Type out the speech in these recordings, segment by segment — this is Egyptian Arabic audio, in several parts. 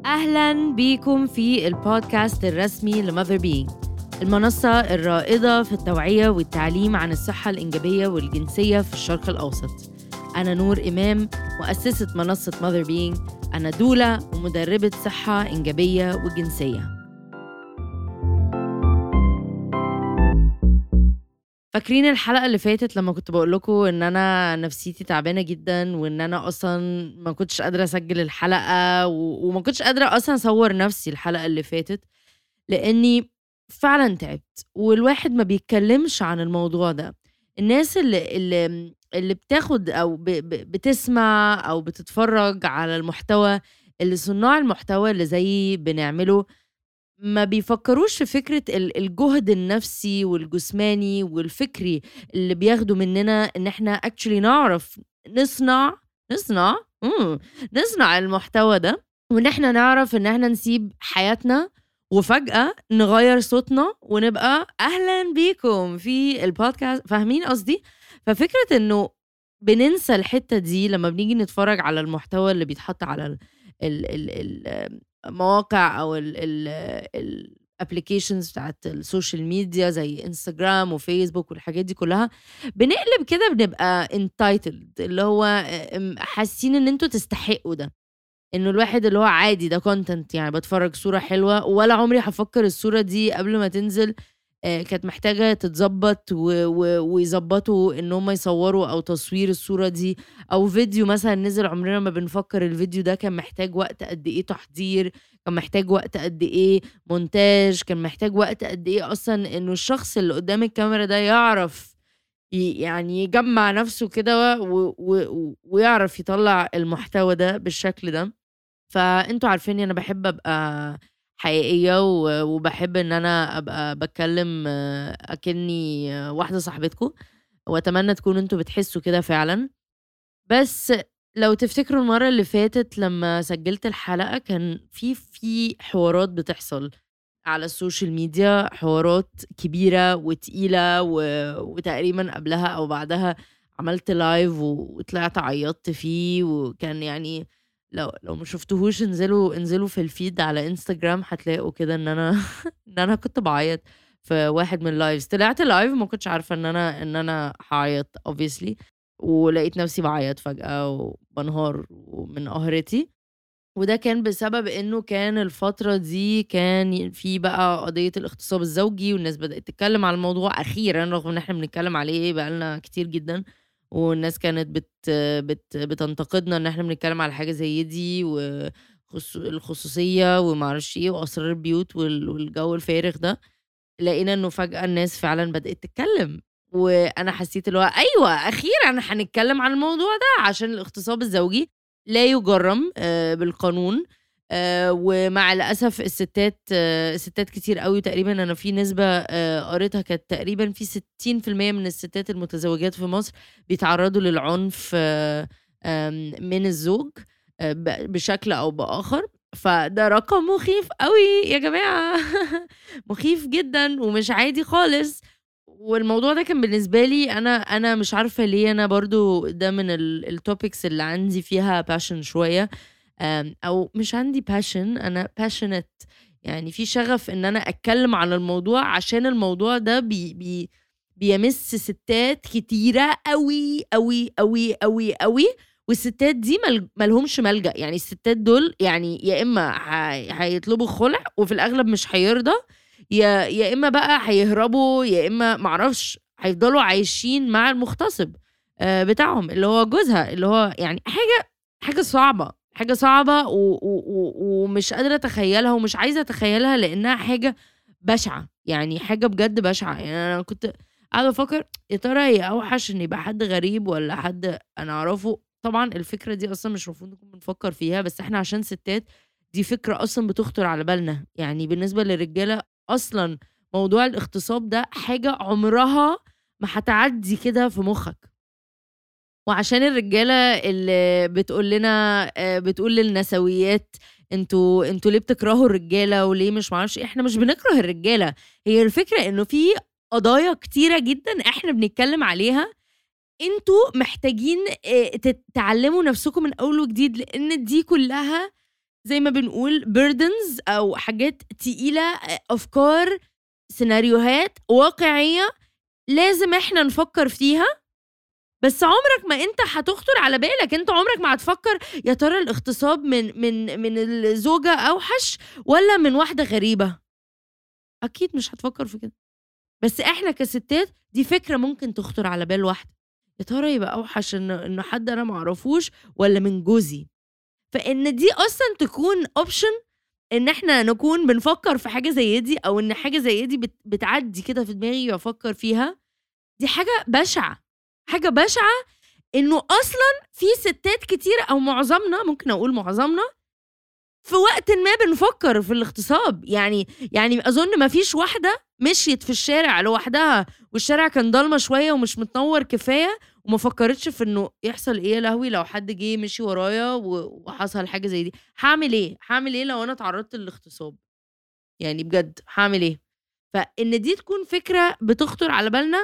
أهلا بيكم في البودكاست الرسمي لماذر بينج المنصة الرائدة في التوعية والتعليم عن الصحة الإنجابية والجنسية في الشرق الأوسط أنا نور إمام مؤسسة منصة ماذر بينج أنا دولة ومدربة صحة إنجابية وجنسية فاكرين الحلقة اللي فاتت لما كنت بقول لكم ان انا نفسيتي تعبانة جدا وان انا اصلا ما كنتش قادرة اسجل الحلقة و... وما كنتش قادرة اصلا اصور نفسي الحلقة اللي فاتت لاني فعلا تعبت والواحد ما بيتكلمش عن الموضوع ده الناس اللي اللي, اللي بتاخد او ب... ب... بتسمع او بتتفرج على المحتوى اللي صناع المحتوى اللي زي بنعمله ما بيفكروش في فكرة الجهد النفسي والجسماني والفكري اللي بياخدوا مننا ان احنا actually نعرف نصنع نصنع مم. نصنع المحتوى ده وان احنا نعرف ان احنا نسيب حياتنا وفجأة نغير صوتنا ونبقى أهلا بيكم في البودكاست فاهمين قصدي؟ ففكرة إنه بننسى الحتة دي لما بنيجي نتفرج على المحتوى اللي بيتحط على ال ال ال مواقع او الابلكيشنز بتاعت السوشيال ميديا زي انستغرام وفيسبوك والحاجات دي كلها بنقلب كده بنبقى انتايتلد اللي هو حاسين ان انتوا تستحقوا ده انه الواحد اللي هو عادي ده كونتنت يعني بتفرج صوره حلوه ولا عمري هفكر الصوره دي قبل ما تنزل آه، كانت محتاجه تتظبط ويظبطوا ان هم يصوروا او تصوير الصوره دي او فيديو مثلا نزل عمرنا ما بنفكر الفيديو ده كان محتاج وقت قد ايه تحضير كان محتاج وقت قد ايه مونتاج كان محتاج وقت قد ايه اصلا انه الشخص اللي قدام الكاميرا ده يعرف يعني يجمع نفسه كده ويعرف يطلع المحتوى ده بالشكل ده فانتوا عارفين انا بحب ابقى حقيقية وبحب ان انا ابقى بتكلم اكني واحدة صاحبتكم واتمنى تكونوا انتوا بتحسوا كده فعلا بس لو تفتكروا المرة اللي فاتت لما سجلت الحلقة كان في في حوارات بتحصل على السوشيال ميديا حوارات كبيرة وتقيلة و... وتقريبا قبلها أو بعدها عملت لايف وطلعت عيطت فيه وكان يعني لو لو ما شفتوهوش انزلوا انزلوا في الفيد على انستجرام هتلاقوا كده ان انا ان انا كنت بعيط في واحد من اللايفز طلعت لايف ما كنتش عارفه ان انا ان انا هعيط obviously ولقيت نفسي بعيط فجأة وبنهار من قهرتي وده كان بسبب انه كان الفترة دي كان في بقى قضية الاغتصاب الزوجي والناس بدأت تتكلم على الموضوع اخيرا رغم ان احنا بنتكلم عليه بقالنا كتير جدا والناس كانت بت بت بتنتقدنا ان احنا بنتكلم على حاجه زي دي والخصوصيه ومعرفش ايه واسرار البيوت والجو الفارغ ده لقينا انه فجاه الناس فعلا بدات تتكلم وانا حسيت اللي هو ايوه اخيرا هنتكلم عن الموضوع ده عشان الاغتصاب الزوجي لا يجرم آه، بالقانون آه ومع الاسف الستات آه الستات كتير قوي تقريبا انا في نسبه آه قريتها كانت تقريبا في 60% من الستات المتزوجات في مصر بيتعرضوا للعنف آه من الزوج آه بشكل او باخر فده رقم مخيف قوي يا جماعه مخيف جدا ومش عادي خالص والموضوع ده كان بالنسبه لي انا انا مش عارفه ليه انا برضو ده من التوبكس اللي عندي فيها باشن شويه او مش عندي باشن انا باشنت يعني في شغف ان انا اتكلم عن الموضوع عشان الموضوع ده بي بي بيمس ستات كتيره قوي قوي قوي قوي قوي والستات دي ملهمش ملجا يعني الستات دول يعني يا اما هيطلبوا خلع وفي الاغلب مش هيرضى يا يا اما بقى هيهربوا يا اما معرفش هيفضلوا عايشين مع المغتصب آه، بتاعهم اللي هو جوزها اللي هو يعني حاجه حاجه صعبه حاجه صعبه و... و... ومش قادره اتخيلها ومش عايزه اتخيلها لانها حاجه بشعه يعني حاجه بجد بشعه يعني انا كنت قاعده افكر يا ترى هي اوحش ان يبقى حد غريب ولا حد انا اعرفه طبعا الفكره دي اصلا مش المفروض نكون بنفكر فيها بس احنا عشان ستات دي فكره اصلا بتخطر على بالنا يعني بالنسبه للرجاله اصلا موضوع الاغتصاب ده حاجه عمرها ما هتعدي كده في مخك وعشان الرجاله اللي بتقول لنا آه، بتقول للنسويات انتوا انتوا ليه بتكرهوا الرجاله وليه مش معرفش إيه؟ احنا مش بنكره الرجاله هي الفكره انه في قضايا كتيره جدا احنا بنتكلم عليها انتوا محتاجين آه، تتعلموا نفسكم من اول وجديد لان دي كلها زي ما بنقول burdens او حاجات تقيله افكار سيناريوهات واقعيه لازم احنا نفكر فيها بس عمرك ما انت هتخطر على بالك انت عمرك ما هتفكر يا ترى الاغتصاب من من من الزوجه اوحش ولا من واحده غريبه اكيد مش هتفكر في كده بس احنا كستات دي فكره ممكن تخطر على بال واحده يا ترى يبقى اوحش ان ان حد انا معرفوش ولا من جوزي فان دي اصلا تكون اوبشن ان احنا نكون بنفكر في حاجه زي دي او ان حاجه زي دي بت- بتعدي كده في دماغي وافكر فيها دي حاجه بشعه حاجه بشعه انه اصلا في ستات كتير او معظمنا ممكن اقول معظمنا في وقت ما بنفكر في الاغتصاب يعني يعني اظن ما فيش واحده مشيت في الشارع لوحدها والشارع كان ضلمه شويه ومش متنور كفايه وما فكرتش في انه يحصل ايه يا لهوي لو حد جه مشي ورايا و- وحصل حاجه زي دي هعمل ايه هعمل ايه لو انا اتعرضت للاغتصاب يعني بجد هعمل ايه فان دي تكون فكره بتخطر على بالنا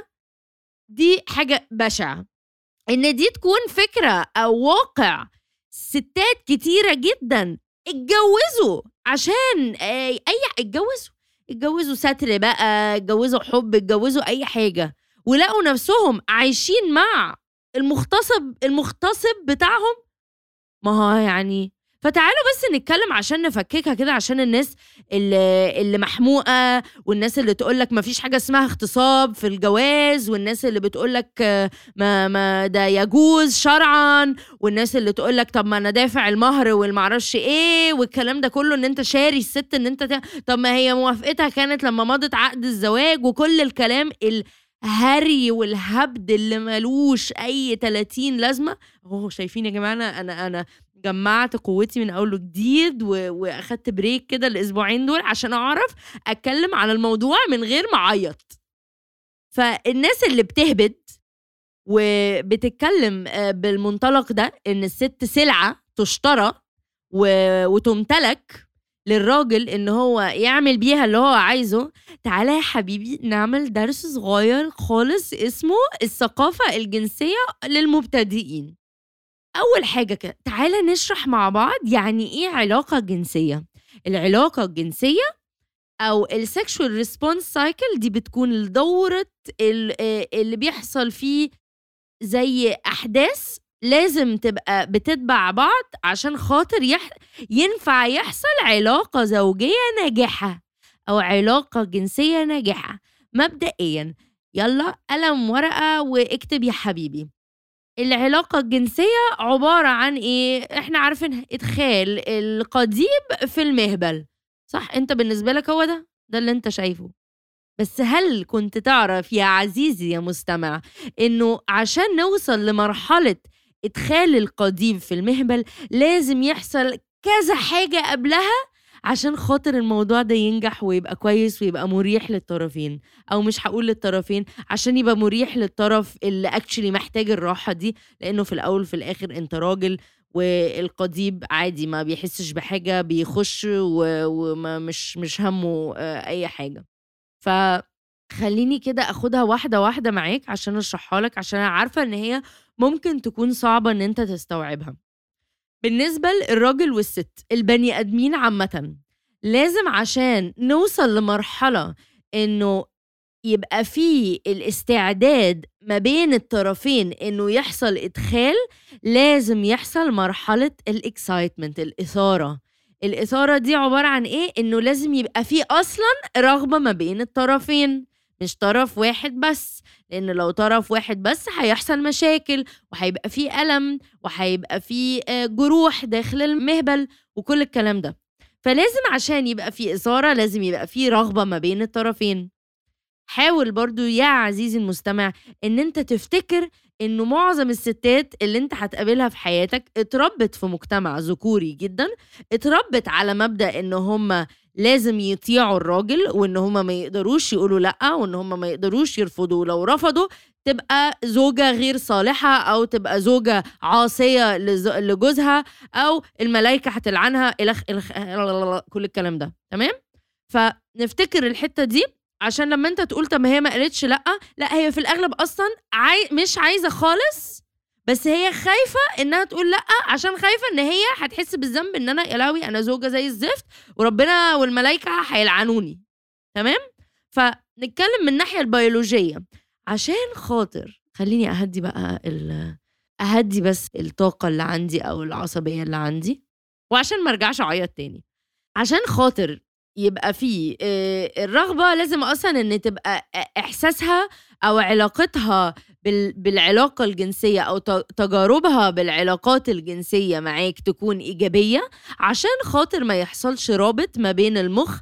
دي حاجه بشعه ان دي تكون فكره او واقع ستات كتيره جدا اتجوزوا عشان آه، اي اتجوزوا اتجوزوا ستر بقى اتجوزوا حب اتجوزوا اي حاجه ولقوا نفسهم عايشين مع المغتصب المغتصب بتاعهم ما هو يعني فتعالوا بس نتكلم عشان نفككها كده عشان الناس اللي, اللي محموقه والناس اللي تقول لك ما فيش حاجه اسمها اغتصاب في الجواز والناس اللي بتقول لك ما ما ده يجوز شرعا والناس اللي تقول لك طب ما انا دافع المهر والمعرفش ايه والكلام ده كله ان انت شاري الست ان انت ت... طب ما هي موافقتها كانت لما مضت عقد الزواج وكل الكلام الهري والهبد اللي ملوش اي 30 لازمه اهو شايفين يا جماعه انا انا انا جمعت قوتي من اول وجديد و... واخدت بريك كده الاسبوعين دول عشان اعرف اتكلم عن الموضوع من غير ما اعيط فالناس اللي بتهبد وبتتكلم آه، بالمنطلق ده ان الست سلعه تشترى و... وتمتلك للراجل ان هو يعمل بيها اللي هو عايزه تعالى يا حبيبي نعمل درس صغير خالص اسمه الثقافة الجنسية للمبتدئين أول حاجة كده تعالى نشرح مع بعض يعني إيه علاقة جنسية العلاقة الجنسية أو السكشوال ريسبونس سايكل دي بتكون الدورة ال- آه، اللي بيحصل فيه زي أحداث لازم تبقى بتتبع بعض عشان خاطر يح... ينفع يحصل علاقة زوجية ناجحة أو علاقة جنسية ناجحة مبدئيا يلا قلم ورقة واكتب يا حبيبي العلاقة الجنسية عبارة عن ايه؟ احنا عارفين ادخال القضيب في المهبل صح انت بالنسبة لك هو ده ده اللي انت شايفه بس هل كنت تعرف يا عزيزي يا مستمع انه عشان نوصل لمرحلة ادخال القضيب في المهبل لازم يحصل كذا حاجة قبلها عشان خاطر الموضوع ده ينجح ويبقى كويس ويبقى مريح للطرفين او مش هقول للطرفين عشان يبقى مريح للطرف اللي اكشلي محتاج الراحه دي لانه في الاول وفي الاخر انت راجل والقضيب عادي ما بيحسش بحاجه بيخش و- وما مش مش همه آه، اي حاجه فخليني كده اخدها واحده واحده معاك عشان اشرحها لك عشان انا عارفه ان هي ممكن تكون صعبه ان انت تستوعبها بالنسبه للراجل والست البني ادمين عامه لازم عشان نوصل لمرحله انه يبقى في الاستعداد ما بين الطرفين انه يحصل ادخال لازم يحصل مرحله الاكسايتمنت الاثاره الاثاره دي عباره عن ايه انه لازم يبقى في اصلا رغبه ما بين الطرفين مش طرف واحد بس لان لو طرف واحد بس هيحصل مشاكل وهيبقى في الم وهيبقى في آه، جروح داخل المهبل وكل الكلام ده فلازم عشان يبقى في اثاره لازم يبقى في رغبه ما بين الطرفين حاول برضو يا عزيزي المستمع ان انت تفتكر انه معظم الستات اللي انت هتقابلها في حياتك اتربت في مجتمع ذكوري جدا اتربت على مبدأ ان هم لازم يطيعوا الراجل وان هم ما يقدروش يقولوا لا وان هم ما يقدروش يرفضوا ولو رفضوا تبقى زوجة غير صالحة أو تبقى زوجة عاصية لز- لجوزها أو الملائكة هتلعنها إلخ إلخ كل الكلام ده تمام؟ فنفتكر الحتة دي عشان لما انت تقول طب ما هي ما قالتش لا لا هي في الاغلب اصلا عاي... مش عايزه خالص بس هي خايفه انها تقول لا عشان خايفه ان هي هتحس بالذنب ان انا يا لهوي انا زوجه زي الزفت وربنا والملائكه هيلعنوني تمام فنتكلم من الناحيه البيولوجيه عشان خاطر خليني اهدي بقى ال اهدي بس الطاقه اللي عندي او العصبيه اللي عندي وعشان ما ارجعش اعيط تاني عشان خاطر يبقى في آه، الرغبه لازم اصلا ان تبقى احساسها او علاقتها بالعلاقه الجنسيه او تجاربها بالعلاقات الجنسيه معاك تكون ايجابيه عشان خاطر ما يحصلش رابط ما بين المخ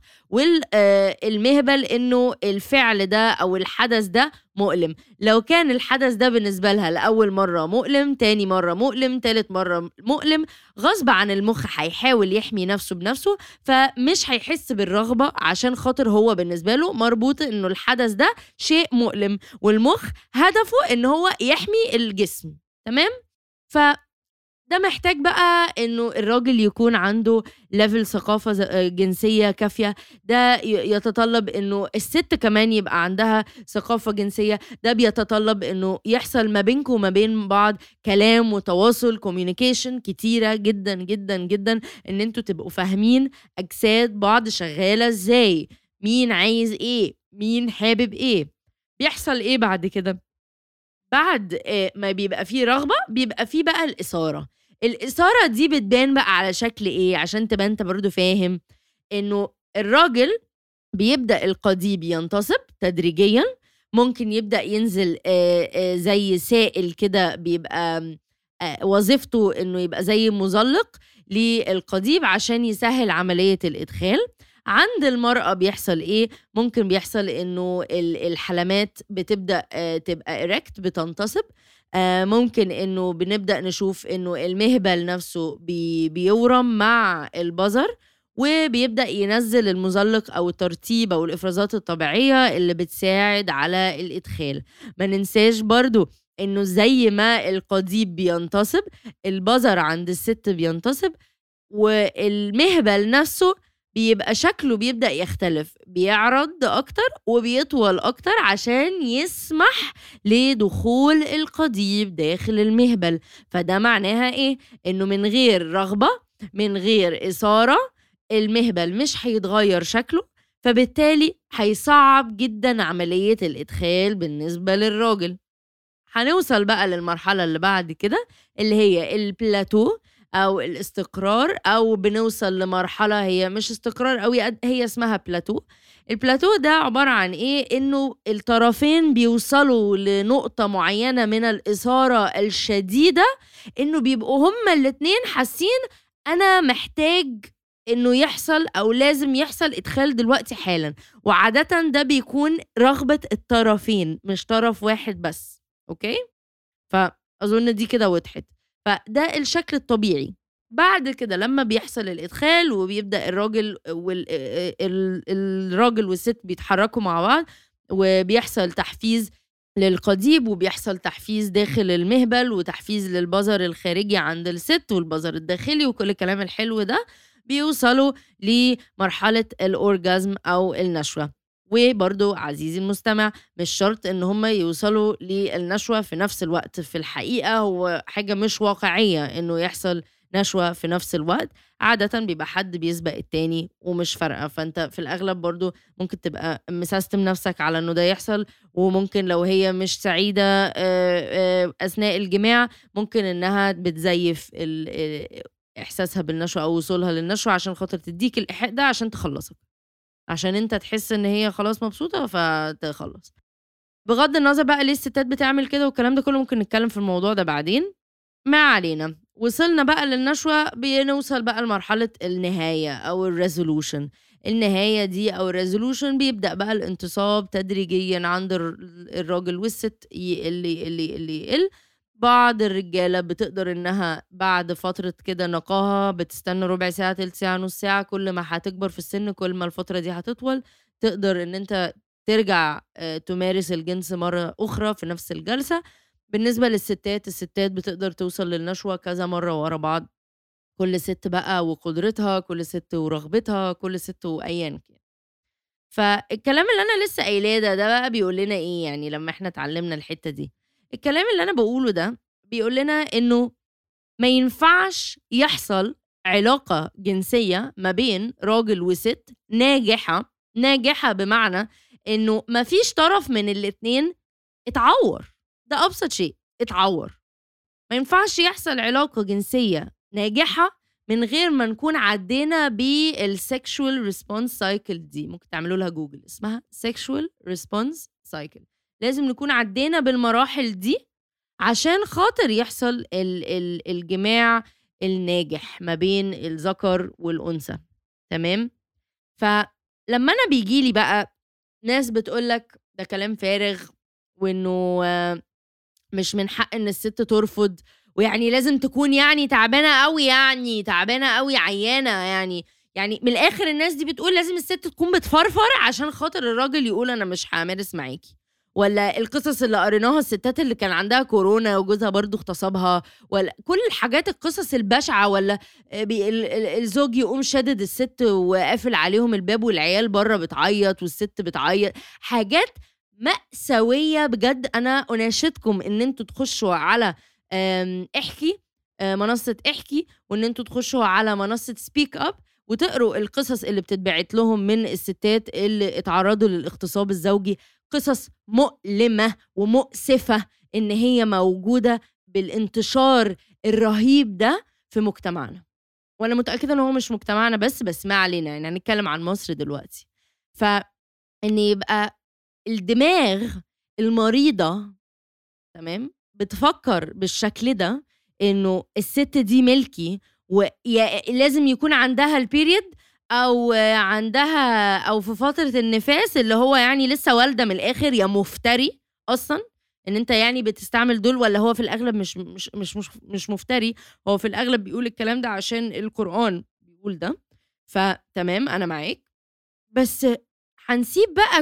والمهبل آه، انه الفعل ده او الحدث ده مؤلم لو كان الحدث ده بالنسبه لها لاول مره مؤلم تاني مره مؤلم تالت مره مؤلم غصب عن المخ هيحاول يحمي نفسه بنفسه فمش هيحس بالرغبه عشان خاطر هو بالنسبه له مربوط انه الحدث ده شيء مؤلم والمخ هدفه ان هو يحمي الجسم تمام ف ده محتاج بقى انه الراجل يكون عنده ليفل ثقافه آه، جنسيه كافيه ده يتطلب انه الست كمان يبقى عندها ثقافه جنسيه ده بيتطلب انه يحصل ما بينكم وما بين بعض كلام وتواصل كوميونيكيشن كتيره جدا جدا جدا ان انتوا تبقوا فاهمين اجساد بعض شغاله ازاي مين عايز ايه مين حابب ايه بيحصل ايه بعد كده بعد آه، ما بيبقى فيه رغبة بيبقى فيه بقى الإثارة الإثارة دي بتبان بقى على شكل إيه عشان تبقى أنت برضو فاهم إنه الراجل بيبدأ القضيب ينتصب تدريجيا ممكن يبدأ ينزل آه، آه، زي سائل كده بيبقى وظيفته إنه يبقى زي مزلق للقضيب عشان يسهل عملية الإدخال عند المرأة بيحصل إيه؟ ممكن بيحصل إنه الحلمات بتبدأ آه، تبقى إركت بتنتصب آه، ممكن إنه بنبدأ نشوف إنه المهبل نفسه بي بيورم مع البزر وبيبدأ ينزل المزلق أو الترتيب أو الإفرازات الطبيعية اللي بتساعد على الإدخال ما ننساش برضو إنه زي ما القضيب بينتصب البزر عند الست بينتصب والمهبل نفسه بيبقى شكله بيبدأ يختلف بيعرض أكتر وبيطول أكتر عشان يسمح لدخول القضيب داخل المهبل فده معناها إيه؟ إنه من غير رغبة من غير إثارة المهبل مش هيتغير شكله فبالتالي هيصعب جدا عملية الإدخال بالنسبة للراجل هنوصل بقى للمرحلة اللي بعد كده اللي هي البلاتو او الاستقرار او بنوصل لمرحله هي مش استقرار قوي هي اسمها بلاتو البلاتو ده عباره عن ايه انه الطرفين بيوصلوا لنقطه معينه من الاثاره الشديده انه بيبقوا هما الاتنين حاسين انا محتاج انه يحصل او لازم يحصل ادخال دلوقتي حالا وعاده ده بيكون رغبه الطرفين مش طرف واحد بس اوكي فاظن دي كده وضحت فده الشكل الطبيعي بعد كده لما بيحصل الادخال وبيبدا الراجل وال الراجل والست بيتحركوا مع بعض وبيحصل تحفيز للقضيب وبيحصل تحفيز داخل المهبل وتحفيز للبظر الخارجي عند الست والبظر الداخلي وكل الكلام الحلو ده بيوصلوا لمرحلة الأورجازم أو النشوة وبرضو عزيزي المستمع مش شرط ان هم يوصلوا للنشوة في نفس الوقت في الحقيقة هو حاجة مش واقعية انه يحصل نشوة في نفس الوقت عادة بيبقى حد بيسبق التاني ومش فارقة فانت في الاغلب برضو ممكن تبقى مسستم نفسك على انه ده يحصل وممكن لو هي مش سعيدة اثناء الجماع ممكن انها بتزيف احساسها بالنشوة او وصولها للنشوة عشان خاطر تديك الايحاء ده عشان تخلصك عشان أنت تحس إن هي خلاص مبسوطة فتخلّص. بغض النظر بقى ليه الستات بتعمل كده والكلام ده كله ممكن نتكلم في الموضوع ده بعدين. ما علينا، وصلنا بقى للنشوة بنوصل بقى لمرحلة النهاية أو الريزولوشن النهاية دي أو الريزولوشن بيبدأ بقى الانتصاب تدريجيًا عند الراجل والست يقل، يقل، يقل، يقل. بعض الرجالة بتقدر إنها بعد فترة كده نقاهة بتستنى ربع ساعة تلت ساعة نص ساعة كل ما هتكبر في السن كل ما الفترة دي هتطول تقدر إن أنت ترجع آه، تمارس الجنس مرة أخرى في نفس الجلسة بالنسبة للستات الستات بتقدر توصل للنشوة كذا مرة ورا بعض كل ست بقى وقدرتها كل ست ورغبتها كل ست وأيا كان فالكلام اللي أنا لسه قايلاه ده ده بقى بيقول لنا إيه يعني لما إحنا اتعلمنا الحتة دي الكلام اللي أنا بقوله ده بيقول لنا انه ما ينفعش يحصل علاقة جنسية ما بين راجل وست ناجحة ناجحة بمعنى انه ما فيش طرف من الاتنين اتعور ده ابسط شيء اتعور ما ينفعش يحصل علاقة جنسية ناجحة من غير ما نكون عدينا بالسكشوال ريسبونس سايكل دي ممكن تعملوا لها جوجل اسمها سكشوال ريسبونس سايكل لازم نكون عدينا بالمراحل دي عشان خاطر يحصل ال ال الجماع الناجح ما بين الذكر والانثى تمام فلما انا بيجي لي بقى ناس بتقولك ده كلام فارغ وانه مش من حق ان الست ترفض ويعني لازم تكون يعني تعبانه قوي يعني تعبانه قوي عيانه يعني يعني من الاخر الناس دي بتقول لازم الست تكون بتفرفر عشان خاطر الراجل يقول انا مش همارس معاكي ولا القصص اللي قريناها الستات اللي كان عندها كورونا وجوزها برضو اغتصبها ولا كل الحاجات القصص البشعه ولا الزوج يقوم شادد الست وقافل عليهم الباب والعيال بره بتعيط والست بتعيط حاجات مأساوية بجد أنا أناشدكم إن أنتوا تخشوا على احكي آه، منصة احكي وإن أنتوا تخشوا على منصة سبيك أب وتقروا القصص اللي بتتبعت لهم من الستات اللي اتعرضوا للاغتصاب الزوجي قصص مؤلمة ومؤسفة إن هي موجودة بالانتشار الرهيب ده في مجتمعنا وانا متاكده ان هو مش مجتمعنا بس بس ما علينا يعني هنتكلم عن مصر دلوقتي فان يبقى الدماغ المريضه تمام بتفكر بالشكل ده انه الست دي ملكي ولازم يكون عندها البيريد او عندها او في فتره النفاس اللي هو يعني لسه والده من الاخر يا مفتري اصلا ان انت يعني بتستعمل دول ولا هو في الاغلب مش مش مش مش, مش مفتري هو في الاغلب بيقول الكلام ده عشان القران بيقول ده فتمام انا معاك بس هنسيب بقى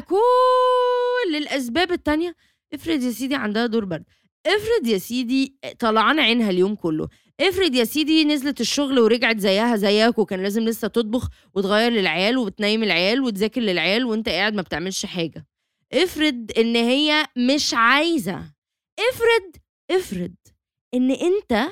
كل الاسباب التانية افرض يا سيدي عندها دور برد افرض يا سيدي طلعان عينها اليوم كله افرض يا سيدي نزلت الشغل ورجعت زيها زيك وكان لازم لسه تطبخ وتغير للعيال وبتنيم العيال وتذاكر للعيال وانت قاعد ما بتعملش حاجه افرض ان هي مش عايزه افرض افرض ان انت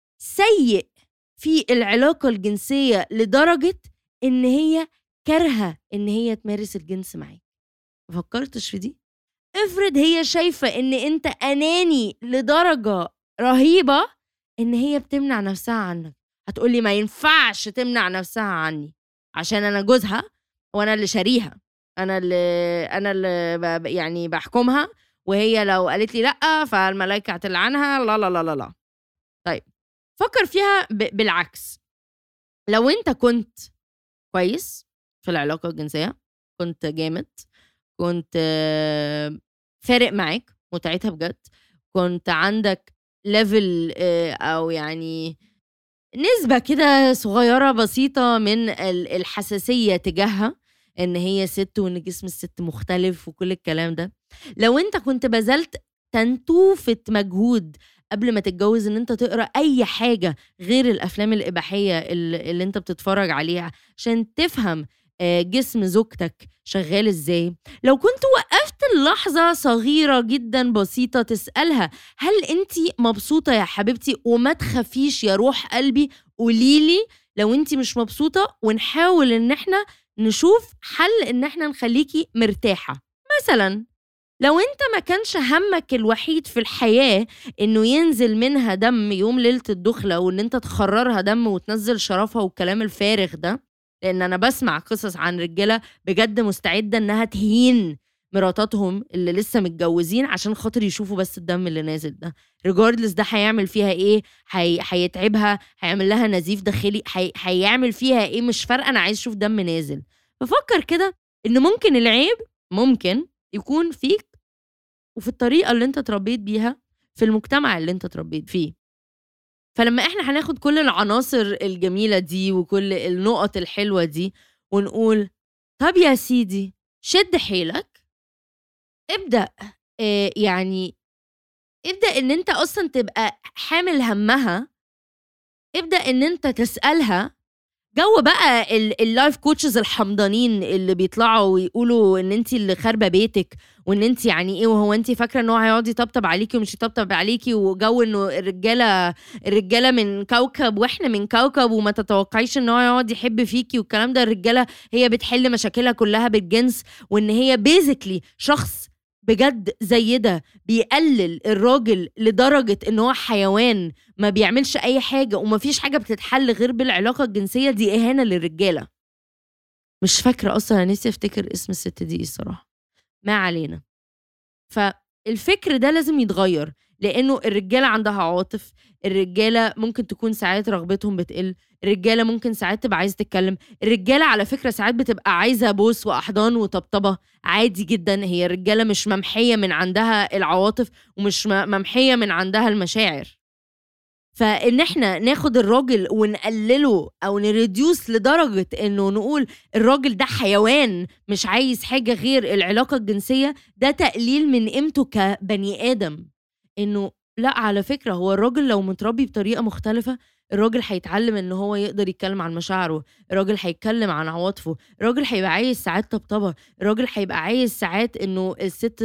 سيء في العلاقه الجنسيه لدرجه ان هي كارهه ان هي تمارس الجنس معاك ما فكرتش في دي افرض هي شايفه ان انت اناني لدرجه رهيبه ان هي بتمنع نفسها عنك هتقولي ما ينفعش تمنع نفسها عني عشان انا جوزها وانا اللي شاريها انا اللي انا اللي يعني بحكمها وهي لو قالت لي لا فالملائكه هتلعنها لا لا لا لا لا طيب فكر فيها بالعكس لو انت كنت كويس في العلاقه الجنسيه كنت جامد كنت فارق معاك متعتها بجد كنت عندك ليفل او يعني نسبة كده صغيرة بسيطة من الحساسية تجاهها ان هي ست وان جسم الست مختلف وكل الكلام ده لو انت كنت بذلت تنتوفة مجهود قبل ما تتجوز ان انت تقرا اي حاجه غير الافلام الاباحيه اللي, اللي انت بتتفرج عليها عشان تفهم آه، جسم زوجتك شغال ازاي لو كنت وقفت اللحظه صغيره جدا بسيطه تسالها هل انت مبسوطه يا حبيبتي وما تخافيش يا روح قلبي قوليلي لو انت مش مبسوطه ونحاول ان احنا نشوف حل ان احنا نخليكي مرتاحه مثلا لو انت ما كانش همك الوحيد في الحياة انه ينزل منها دم يوم ليلة الدخلة وان انت تخررها دم وتنزل شرفها والكلام الفارغ ده لان انا بسمع قصص عن رجالة بجد مستعدة انها تهين مراتاتهم اللي لسه متجوزين عشان خاطر يشوفوا بس الدم اللي نازل ده ريجاردلس ده هيعمل فيها ايه هي... هيتعبها هيعمل لها نزيف داخلي هي... هيعمل فيها ايه مش فارقه انا عايز اشوف دم نازل ففكر كده ان ممكن العيب ممكن يكون فيك وفي الطريقه اللي انت اتربيت بيها في المجتمع اللي انت اتربيت فيه فلما احنا هناخد كل العناصر الجميله دي وكل النقط الحلوه دي ونقول طب يا سيدي شد حيلك ابدا آه، يعني ابدا ان انت اصلا تبقى حامل همها ابدا ان انت تسالها جو بقى اللايف كوتشز الحمضانين اللي بيطلعوا ويقولوا ان انت اللي خاربه بيتك وان انت يعني ايه وهو انت فاكره ان هو هيقعد يطبطب عليكي ومش يطبطب عليكي وجو انه الرجاله الرجاله من كوكب واحنا من كوكب وما تتوقعيش ان هو يقعد يحب فيكي والكلام ده الرجاله هي بتحل مشاكلها كلها بالجنس وان هي بيزيكلي شخص بجد زي ده بيقلل الراجل لدرجة ان هو حيوان ما بيعملش اي حاجة ومفيش حاجة بتتحل غير بالعلاقة الجنسية دي اهانة للرجالة مش فاكرة اصلا انا نفسي افتكر اسم الست دي الصراحة ما علينا فالفكر ده لازم يتغير لانه الرجاله عندها عواطف الرجاله ممكن تكون ساعات رغبتهم بتقل الرجاله ممكن ساعات تبقى عايزه تتكلم الرجاله على فكره ساعات بتبقى عايزه بوس واحضان وطبطبه عادي جدا هي الرجاله مش ممحيه من عندها العواطف ومش ممحيه من عندها المشاعر فان احنا ناخد الراجل ونقلله او نريديوس لدرجه انه نقول الراجل ده حيوان مش عايز حاجه غير العلاقه الجنسيه ده تقليل من قيمته كبني ادم انه لا على فكره هو الراجل لو متربي بطريقه مختلفه الراجل هيتعلم ان هو يقدر يتكلم عن مشاعره الراجل هيتكلم عن عواطفه الراجل هيبقى عايز ساعات طبطبه الراجل هيبقى عايز ساعات انه الست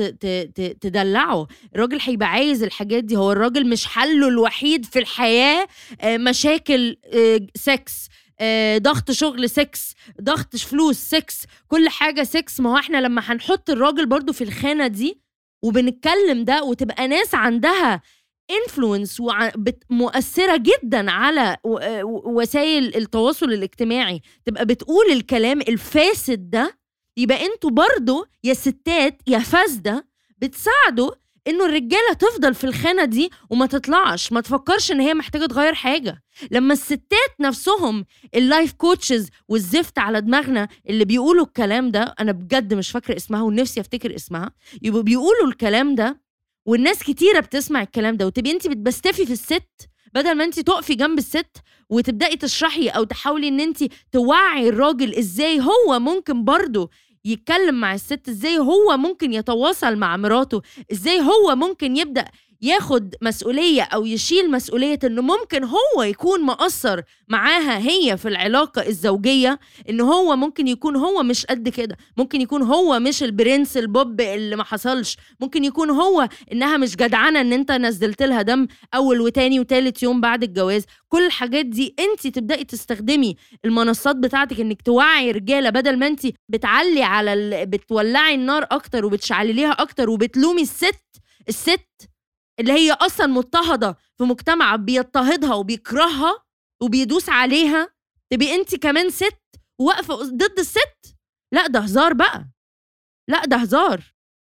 تدلعه الراجل هيبقى عايز الحاجات دي هو الراجل مش حله الوحيد في الحياه آه، مشاكل سكس آه، ضغط شغل سكس ضغط فلوس سكس كل حاجه سكس ما هو احنا لما هنحط الراجل برضو في الخانه دي وبنتكلم ده وتبقى ناس عندها انفلونس مؤثره جدا على وسائل التواصل الاجتماعي تبقى بتقول الكلام الفاسد ده يبقى انتوا برضو يا ستات يا فاسده بتساعدوا انه الرجاله تفضل في الخانه دي وما تطلعش ما تفكرش ان هي محتاجه تغير حاجه لما الستات نفسهم اللايف كوتشز والزفت على دماغنا اللي بيقولوا الكلام ده انا بجد مش فاكره اسمها ونفسي افتكر اسمها يبقوا بيقولوا الكلام ده والناس كتيره بتسمع الكلام ده وتبقي انت بتبستفي في الست بدل ما انت تقفي جنب الست وتبداي تشرحي او تحاولي ان انت توعي الراجل ازاي هو ممكن برضه يتكلم مع الست ازاي هو ممكن يتواصل مع مراته ازاي هو ممكن يبدا ياخد مسؤولية أو يشيل مسؤولية إنه ممكن هو يكون مقصر معاها هي في العلاقة الزوجية إن هو ممكن يكون هو مش قد كده ممكن يكون هو مش البرنس البوب اللي ما حصلش ممكن يكون هو إنها مش جدعنة إن أنت نزلت لها دم أول وتاني وتالت يوم بعد الجواز كل الحاجات دي أنت تبدأي تستخدمي المنصات بتاعتك إنك توعي رجالة بدل ما أنت بتعلي على ال... بتولعي النار أكتر وبتشعلليها أكتر وبتلومي الست الست اللي هي اصلا مضطهده في مجتمع بيضطهدها وبيكرهها وبيدوس عليها تبقي انت كمان ست واقفه ضد الست لا ده هزار بقى لا ده هزار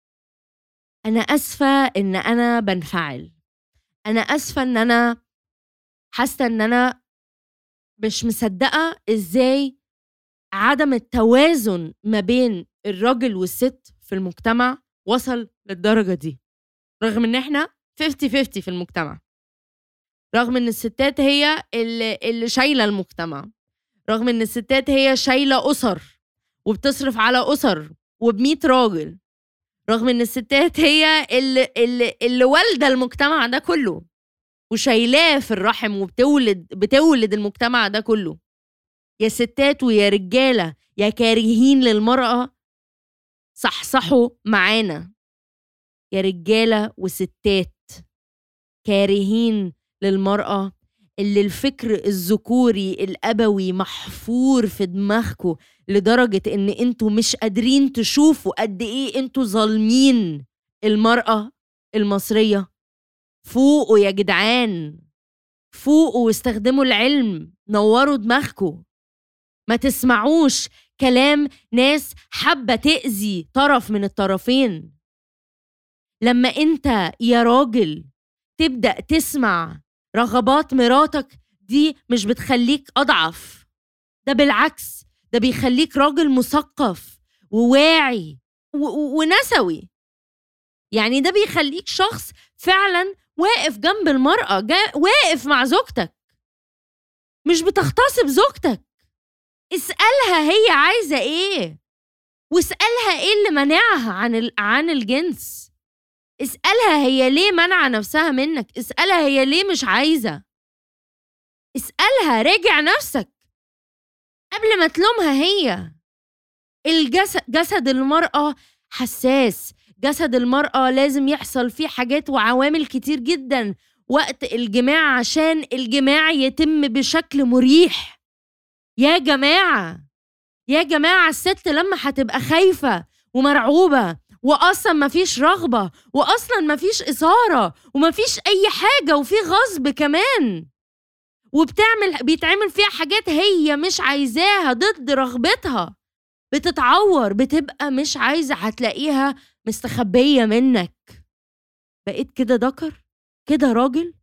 انا اسفه ان انا بنفعل انا اسفه ان انا حاسه ان انا مش مصدقه ازاي عدم التوازن ما بين الراجل والست في المجتمع وصل للدرجه دي رغم ان احنا 50 50 في المجتمع رغم ان الستات هي اللي, اللي شايله المجتمع رغم ان الستات هي شايله اسر وبتصرف على اسر وب100 راجل رغم ان الستات هي اللي اللي, اللي والده المجتمع ده كله وشايلاه في الرحم وبتولد بتولد المجتمع ده كله يا ستات ويا رجاله يا كارهين للمراه صحصحوا معانا يا رجاله وستات كارهين للمرأة اللي الفكر الذكوري الأبوي محفور في دماغكم لدرجة إن انتوا مش قادرين تشوفوا قد إيه انتوا ظالمين المرأة المصرية فوقوا يا جدعان فوقوا واستخدموا العلم نوروا دماغكم ما تسمعوش كلام ناس حابة تأذي طرف من الطرفين لما انت يا راجل تبدا تسمع رغبات مراتك دي مش بتخليك اضعف ده بالعكس ده بيخليك راجل مثقف وواعي ونسوي يعني ده بيخليك شخص فعلا واقف جنب المرأة واقف مع زوجتك مش بتغتصب زوجتك اسألها هي عايزة ايه واسألها ايه اللي منعها عن عن الجنس اسألها هي ليه منع نفسها منك اسألها هي ليه مش عايزة اسألها راجع نفسك قبل ما تلومها هي الجسد جسد المرأة حساس جسد المرأة لازم يحصل فيه حاجات وعوامل كتير جدا وقت الجماع عشان الجماع يتم بشكل مريح يا جماعة يا جماعة الست لما هتبقى خايفة ومرعوبة واصلا مفيش رغبه واصلا مفيش اثاره ومفيش اي حاجه وفي غصب كمان وبتعمل بيتعمل فيها حاجات هي مش عايزاها ضد رغبتها بتتعور بتبقى مش عايزه هتلاقيها مستخبيه منك بقيت كده ذكر كده راجل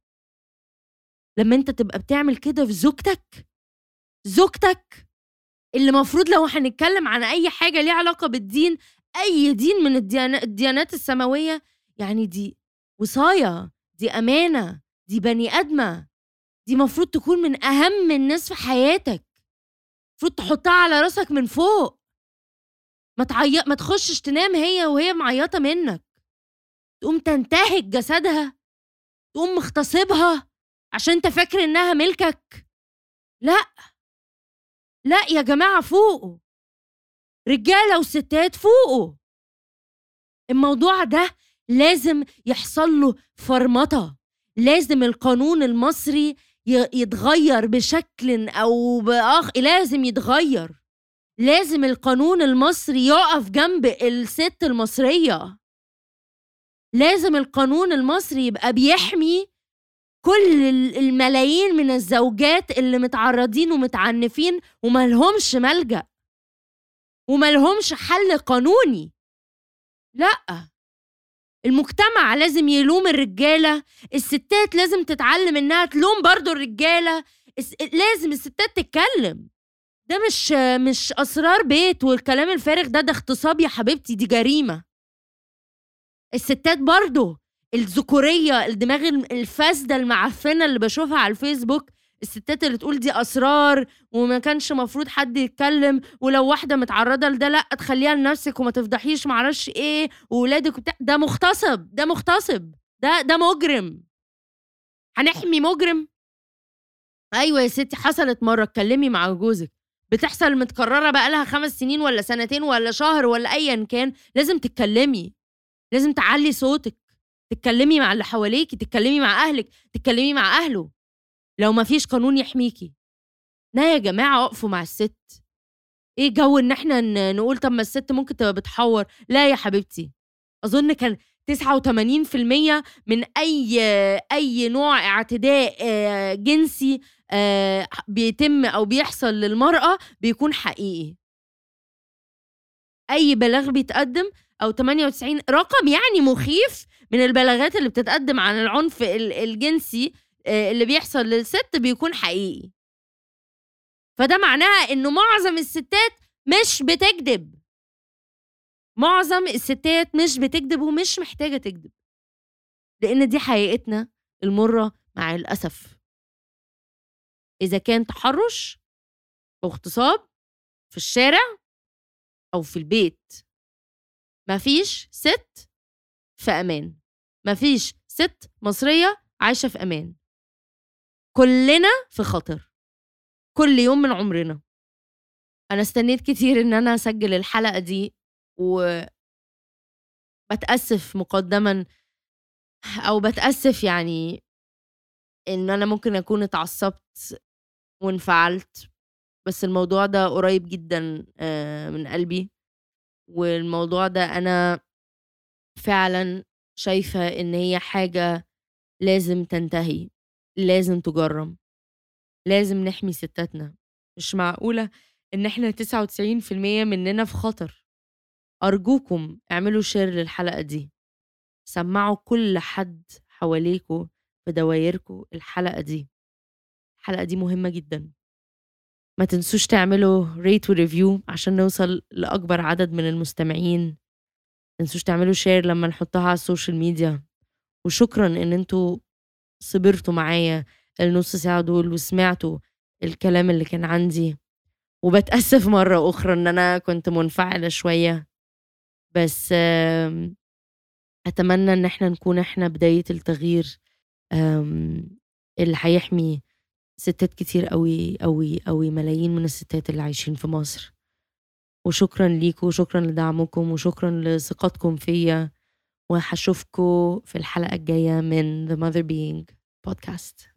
لما انت تبقى بتعمل كده في زوجتك زوجتك اللي مفروض لو هنتكلم عن اي حاجه ليها علاقه بالدين اي دين من الديانات, الديانات السماويه يعني دي وصايه دي امانه دي بني ادمه دي مفروض تكون من اهم الناس في حياتك المفروض تحطها على راسك من فوق ما تعيط ما تخشش تنام هي وهي معيطه منك تقوم تنتهك جسدها تقوم مغتصبها عشان انت فاكر انها ملكك لا لا يا جماعه فوقوا رجاله وستات فوقوا الموضوع ده لازم يحصل له فرمطه لازم القانون المصري يتغير بشكل او باخر لازم يتغير لازم القانون المصري يقف جنب الست المصريه لازم القانون المصري يبقى بيحمي كل الملايين من الزوجات اللي متعرضين ومتعنفين وملهمش ملجأ وملهمش حل قانوني لا المجتمع لازم يلوم الرجالة الستات لازم تتعلم انها تلوم برضو الرجالة لازم الستات تتكلم ده مش مش اسرار بيت والكلام الفارغ ده ده اغتصاب يا حبيبتي دي جريمة الستات برضو الذكورية الدماغ الفاسدة المعفنة اللي بشوفها على الفيسبوك الستات اللي تقول دي اسرار وما كانش مفروض حد يتكلم ولو واحده متعرضه لده لا تخليها لنفسك وما تفضحيش معرفش ايه وولادك وبتاع ده مغتصب ده مغتصب ده ده مجرم هنحمي مجرم ايوه يا ستي حصلت مره اتكلمي مع جوزك بتحصل متكرره بقى لها خمس سنين ولا سنتين ولا شهر ولا ايا كان لازم تتكلمي لازم تعلي صوتك تتكلمي مع اللي حواليكي تتكلمي مع اهلك تتكلمي مع اهله لو ما فيش قانون يحميكي لا يا جماعه اقفوا مع الست ايه جو ان احنا نقول طب ما الست ممكن تبقى بتحور لا يا حبيبتي اظن كان 89% من اي اي نوع اعتداء آه، جنسي آه، بيتم او بيحصل للمراه بيكون حقيقي اي بلاغ بيتقدم او 98 رقم يعني مخيف من البلاغات اللي بتتقدم عن العنف الجنسي آه، اللي بيحصل للست بيكون حقيقي فده معناها انه معظم الستات مش بتكذب معظم الستات مش بتكذب ومش محتاجه تكذب لان دي حقيقتنا المره مع الاسف اذا كان تحرش او اغتصاب في الشارع او في البيت مفيش ست في امان مفيش ست مصريه عايشه في امان كلنا في خطر كل يوم من عمرنا انا استنيت كتير ان انا اسجل الحلقه دي و بتاسف مقدما او بتاسف يعني ان انا ممكن اكون اتعصبت وانفعلت بس الموضوع ده قريب جدا آه، من قلبي والموضوع ده انا فعلا شايفه ان هي حاجه لازم تنتهي لازم تجرم لازم نحمي ستاتنا مش معقولة إن إحنا 99% مننا في خطر أرجوكم اعملوا شير للحلقة دي سمعوا كل حد حواليكوا في دوايركوا الحلقة دي الحلقة دي مهمة جدا ما تنسوش تعملوا ريت وريفيو عشان نوصل لأكبر عدد من المستمعين ما تنسوش تعملوا شير لما نحطها على السوشيال ميديا وشكرا ان انتوا صبرتوا معايا النص ساعة دول وسمعتوا الكلام اللي كان عندي وبتأسف مرة أخرى إن أنا كنت منفعلة شوية بس أتمنى إن إحنا نكون إحنا بداية التغيير اللي هيحمي ستات كتير أوي، أوي، أوي، ملايين من الستات اللي عايشين في مصر. وشكرًا ليكم وشكرًا لدعمكم وشكرًا لثقتكم فيّا، وهاشوفكم في الحلقة الجاية من The Mother Being podcast.